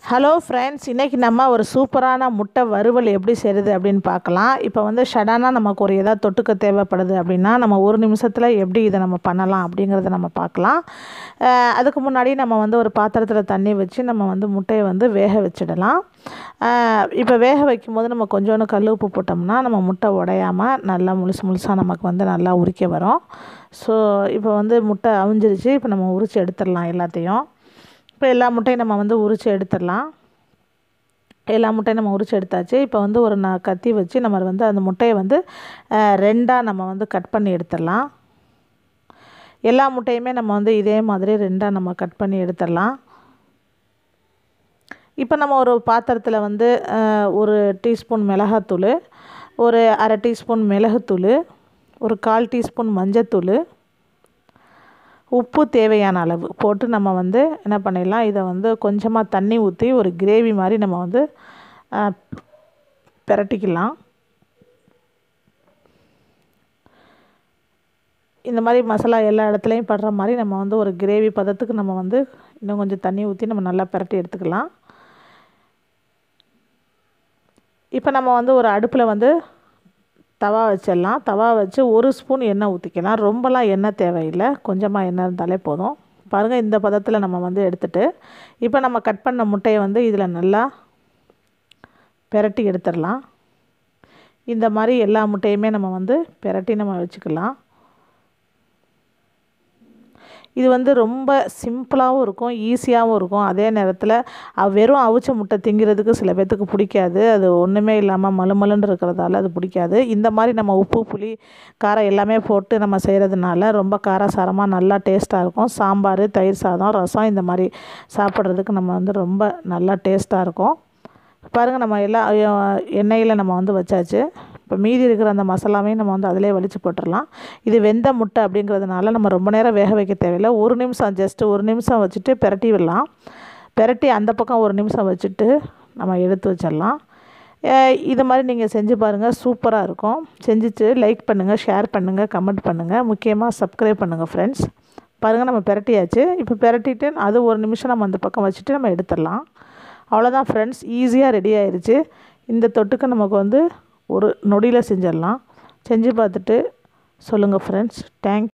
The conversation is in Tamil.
ஹலோ ஃப்ரெண்ட்ஸ் இன்றைக்கி நம்ம ஒரு சூப்பரான முட்டை வறுவல் எப்படி செய்கிறது அப்படின்னு பார்க்கலாம் இப்போ வந்து ஷடானாக நமக்கு ஒரு ஏதாவது தொட்டுக்க தேவைப்படுது அப்படின்னா நம்ம ஒரு நிமிஷத்தில் எப்படி இதை நம்ம பண்ணலாம் அப்படிங்கிறத நம்ம பார்க்கலாம் அஹ் அதுக்கு முன்னாடி நம்ம வந்து ஒரு பாத்திரத்தில் தண்ணி வச்சு நம்ம வந்து முட்டையை வந்து வேக வச்சிடலாம் அஹ் இப்போ வேக வைக்கும்போது நம்ம கொஞ்சோண்டு கல் உப்பு போட்டோம்னா நம்ம முட்டை உடையாமல் நல்லா முழுசு முழுசாக நமக்கு வந்து நல்லா உரிக்க வரும் ஸோ இப்போ வந்து முட்டை அவிஞ்சிருச்சு இப்போ நம்ம உரித்து எடுத்துடலாம் எல்லாத்தையும் இப்போ எல்லா முட்டையும் நம்ம வந்து உரித்து எடுத்துடலாம் எல்லா முட்டையும் நம்ம உரித்து எடுத்தாச்சு இப்போ வந்து ஒரு ந கத்தி வச்சு நம்ம வந்து அந்த முட்டையை வந்து ரெண்டாக நம்ம வந்து கட் பண்ணி எடுத்துடலாம் எல்லா முட்டையுமே நம்ம வந்து இதே மாதிரி ரெண்டாக நம்ம கட் பண்ணி எடுத்துடலாம் இப்போ நம்ம ஒரு பாத்திரத்தில் வந்து அஹ், ஒரு டீஸ்பூன் மிளகாத்தூள் ஒரு அரை டீஸ்பூன் மிளகுத்தூள் ஒரு கால் டீஸ்பூன் மஞ்சத்தூள் உப்பு தேவையான அளவு போட்டு நம்ம வந்து என்ன பண்ணிடலாம் இதை வந்து கொஞ்சமாக தண்ணி ஊற்றி ஒரு கிரேவி மாதிரி நம்ம வந்து அஹ், பிரட்டிக்கலாம் இந்த மாதிரி மசாலா எல்லா இடத்துலையும் படுற மாதிரி நம்ம வந்து ஒரு கிரேவி பதத்துக்கு நம்ம வந்து இன்னும் கொஞ்சம் தண்ணி ஊற்றி நம்ம நல்லா பிரட்டி எடுத்துக்கலாம் இப்போ நம்ம வந்து ஒரு அடுப்பில் வந்து தவா வச்சிடலாம் தவா வச்சு ஒரு ஸ்பூன் எண்ணெய் ஊற்றிக்கலாம் ரொம்பலாம் எண்ணெய் தேவையில்லை கொஞ்சமாக எண்ணெய் இருந்தாலே போதும் பாருங்கள் இந்த பதத்தில் நம்ம வந்து எடுத்துட்டு இப்போ நம்ம கட் பண்ண முட்டையை வந்து இதில் நல்லா பிரட்டி எடுத்துடலாம் இந்த மாதிரி எல்லா முட்டையுமே நம்ம வந்து பிரட்டி நம்ம வச்சுக்கலாம் இது வந்து ரொம்ப சிம்பிளாகவும் இருக்கும் ஈஸியாகவும் இருக்கும் அதே நேரத்தில் அஹ், வெறும் அவிச்ச முட்டை திங்கிறதுக்கு சில பேர்த்துக்கு பிடிக்காது அது ஒன்றுமே இல்லாமல் மலுமலுன்னு இருக்கிறதால அது பிடிக்காது இந்த மாதிரி நம்ம உப்பு புளி காரம் எல்லாமே போட்டு நம்ம செய்கிறதுனால ரொம்ப காரசாரமாக நல்லா டேஸ்ட்டாக இருக்கும் சாம்பார் தயிர் சாதம் ரசம் இந்த மாதிரி சாப்பிட்றதுக்கு நம்ம வந்து ரொம்ப நல்லா டேஸ்ட்டாக இருக்கும் பாருங்கள் நம்ம எல்லாம் அஹ், எண்ணெயில் நம்ம வந்து வச்சாச்சு இப்போ மீதி இருக்கிற அந்த மசாலாவையும் நம்ம வந்து அதிலே வலிச்சு போட்டுடலாம் இது வெந்த முட்டை அப்படிங்கிறதுனால நம்ம ரொம்ப நேரம் வேக வைக்க தேவையில்லை ஒரு நிமிஷம் ஜஸ்ட்டு ஒரு நிமிஷம் வச்சுட்டு பிரட்டி விடலாம் பிரட்டி அந்த பக்கம் ஒரு நிமிஷம் வச்சுட்டு நம்ம எடுத்து வச்சிடலாம் அஹ், இது மாதிரி நீங்கள் செஞ்சு பாருங்கள் சூப்பராக இருக்கும் செஞ்சுட்டு லைக் பண்ணுங்கள் ஷேர் பண்ணுங்கள் கமெண்ட் பண்ணுங்கள் முக்கியமாக சப்ஸ்கிரைப் பண்ணுங்கள் ஃப்ரெண்ட்ஸ் பாருங்கள் நம்ம பிரட்டியாச்சு இப்போ பிரட்டிட்டு அது ஒரு நிமிஷம் நம்ம அந்த பக்கம் வச்சுட்டு நம்ம எடுத்துடலாம் அவ்வளோதான் ஃப்ரெண்ட்ஸ் ஈஸியாக ரெடி ஆயிருச்சு இந்த தொட்டுக்கு நமக்கு வந்து ஒரு நொடியில் செஞ்சிடலாம் செஞ்சு பார்த்துட்டு சொல்லுங்கள் ஃப்ரெண்ட்ஸ் தேங்க்